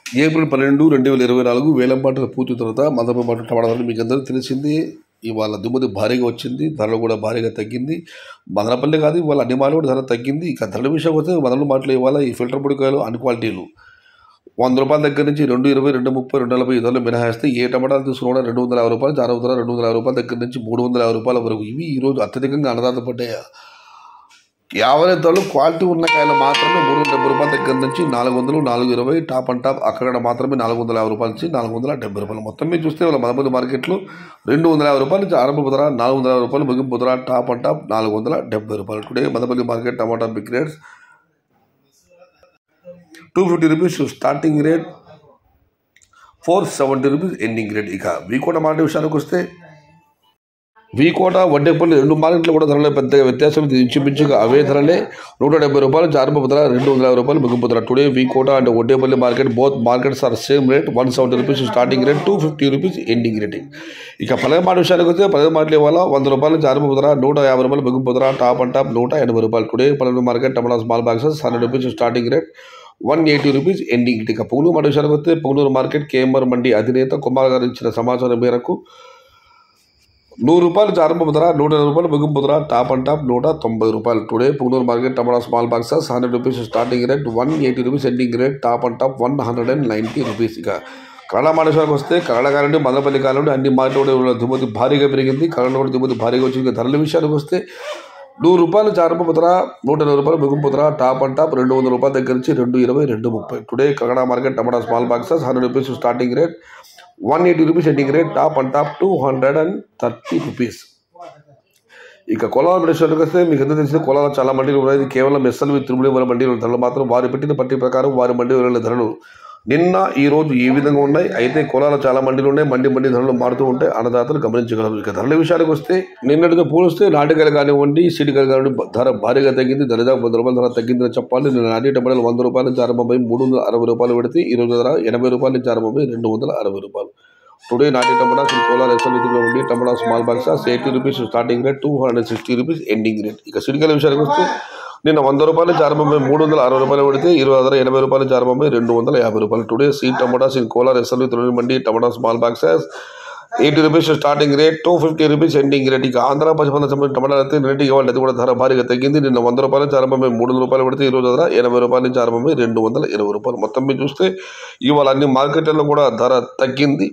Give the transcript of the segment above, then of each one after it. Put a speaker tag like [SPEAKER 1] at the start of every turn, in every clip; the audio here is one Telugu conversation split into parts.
[SPEAKER 1] ఏప్రిల్ పన్నెండు రెండు వేల ఇరవై నాలుగు వేలం పాటలు పూర్తి తర్వాత మదనపల్లి మార్కెట్ టమాటా ధరలు మీకు అందరూ తెలిసింది ఇవాళ దిగుమతి భారీగా వచ్చింది ధరలు కూడా భారీగా తగ్గింది మదనపల్లి కాదు ఇవాళ అన్ని మార్లు కూడా ధర తగ్గింది ఇక ధరల విషయం వస్తే మదనపల్లి మార్కెట్లో ఇవాళ ఈ ఫిల్టర్ పొడికాయలు అన్ని క్వాలిటీలు వంద రూపాయల దగ్గర నుంచి రెండు ఇరవై రెండు ముప్పై రెండు నలభై ఐదు వందలు మినహాయిస్తే ఏ టమాటాలు తీసుకున్నా రెండు వందల యాభై రూపాయలు ఆరు వందల రెండు వందల యాభై రూపాయల దగ్గర నుంచి మూడు వందల యాభై రూపాయల వరకు ఇవి ఈరోజు అత్యధికంగా అన్నదాత పడ్డాయి యాభై ధరలు క్వాలిటీ ఉన్న కాయలు మాత్రమే మూడు వందల డెబ్బై రూపాయల దగ్గర నుంచి నాలుగు వందలు నాలుగు ఇరవై టాప్ అండ్ టాప్ అక్కడ మాత్రమే నాలుగు వందల యాభై రూపాయల నుంచి నాలుగు వందల డెబ్బై రూపాయలు మొత్తం మీద చూస్తే వాళ్ళ మదపల్లి మార్కెట్లో రెండు వందల యాభై రూపాయల నుంచి ఆరంభ ధర నాలుగు వందల యాభై రూపాయలు ముగింపు ధర టాప్ అండ్ టాప్ నాలుగు వందల డెబ్బై రూపాయలు today Madapalli market tomato big rates two fifty rupees starting rate four seventy rupees ending rate ఇక వీకోట మార్కెట్ విషయానికి వస్తే వీకోట వడ్డేపల్లి రెండు మార్కెట్లు కూడా ధరలో పెద్దగా వ్యత్యాసం ఇది ఇంచుమించుగా అవే ధరలే నూట డెబ్బై రూపాయలు చారుప ధర రెండు వందల యాభై రూపాయలు ముగింపు ధర today V Kota and Vaddepalli market both markets are same rate one seventy rupees starting rate two fifty rupees ending rate ఇక పదవి మాట విషయానికి వస్తే పదవి మాటలు ఇవాళ వంద రూపాయలు చారుప ధర నూట యాభై రూపాయలు ముగింపు ధర టాప్ అండ్ టాప్ నూట ఎనభై రూపాయలు టుడే పదవి market tomato small boxes hundred rupees starting rate one eighty rupees ending rate ఇక పుంగనూరు మాట విషయానికి వస్తే పుంగనూరు మార్కెట్ కేఎంఆర్ మండి అధినేత కుమార్ గారు ఇచ్చిన సమాచారం మేరకు నూరు రూపాయలు చారంభ ధర నూట ఇరవై రూపాయలు ముగింపు ధర టాప్ అండ్ టాప్ నూట తొంభై రూపాయలు today Punganur market tomato small boxes hundred rupees starting rate one eighty rupees ending rate top and top one hundred and ninety rupees ఇక కన్నడ మానేశ్వరకు వస్తే కన్నడ కాలండి మదనపల్లి కాలండి అన్ని మార్కెట్ కూడా దిగుమతి భారీగా పెరిగింది కన్నడ కూడా దిగుమతి భారీగా వచ్చింది ఇక ధరల విషయానికి వస్తే నూరు రూపాయలు చారంభ ధర నూట ఇరవై రూపాయలు ముగింపు ధర టాప్ అండ్ టాప్ రెండు వందల రూపాయల దగ్గర నుంచి రెండు ఇరవై రెండు ముప్పై టుడే కన్నడ market tomato small boxes hundred rupees starting rate one eighty rupees ending rate top and top two hundred and thirty rupees ఇక కోలాల విషయానికి వస్తే మీకు ఎందుకు తెలిసిన కోలాల చాలా మండీలు ఉన్నాయి ఇది కేవలం ఎస్ఎల్వి తిరుమల వల్ల మండీలు ధరలు మాత్రం వారు పెట్టిన పట్టి ప్రకారం వారి మండీ వెళ్ళిన ధరలు నిన్న ఈ రోజు ఈ విధంగా ఉన్నాయి అయితే కులాల చాలా మండీలు ఉన్నాయి మండి మండి ధరలు మారుతూ ఉంటాయి అన్నదాతలు గమనించగలరు ఇక ధరల విషయానికి వస్తే నిన్నటితో పోలిస్తే నాటికలు కానివ్వండి సీటికలు కానివ్వండి ధర భారీగా తగ్గింది దరిదాపు వంద రూపాయల ధర తగ్గిందని చెప్పాలి నిన్న నాటి టమాటాలు వంద రూపాయల నుంచి ఆరంభమై మూడు వందల అరవై రూపాయలు పెడితే ఈ రోజు ధర ఎనభై రూపాయల నుంచి ఆరంభమై రెండు వందల అరవై రూపాయలు టుడే నాటి టమాటాస్ ఇన్ కోలార్ ఎస్ఎల్విలో ఉండి tomato small boxes eighty rupees starting rate two hundred sixty rupees ending rate ఇక సిడికల విషయానికి వస్తే నిన్న వంద రూపాయల నుంచి ఆరంభమై మూడు వందల అరవై రూపాయలు పెడితే ఇరవై వందల ఎనభై రూపాయల నుంచి ఆరంభమై రెండు వందల యాభై రూపాయలు today seed tomatoes in Kolar SLV తొలి మండి tomato small boxes eighty rupees starting rate two fifty rupees ending rate ఇక ఆంధ్ర పశ్చిమ సంబంధించిన టమాటాలు అయితే నిన్నటి ఇవాళ అది కూడా ధర భారీగా తగ్గింది నిన్న వంద రూపాయల నుంచి ఆరంభమై మూడు వందల రూపాయలు పెడితే ఈ రోజు ధర ఎనభై రూపాయల నుంచి ఆరంభమై రెండు వందల ఇరవై రూపాయలు మొత్తం మీద చూస్తే ఇవాళ అన్ని మార్కెట్లలో కూడా ధర తగ్గింది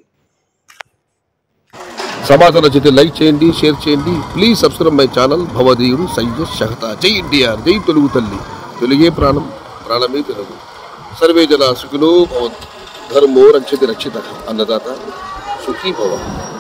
[SPEAKER 1] సమాచారం నచ్చితే లైక్ చేయండి షేర్ చేయండి ప్లీజ్ సబ్స్క్రైబ్ మై ఛానల్ భవదీయుడు సయ్యద్ షహతా జై ఎన్టీఆర్ జై తెలుగు తల్లి తెలుగే ప్రాణం ప్రాణమే తెలుగు సర్వే జన సుఖినో భవంతు ధర్మో రక్షతి రక్షిత అన్నదాత సుఖీ భవ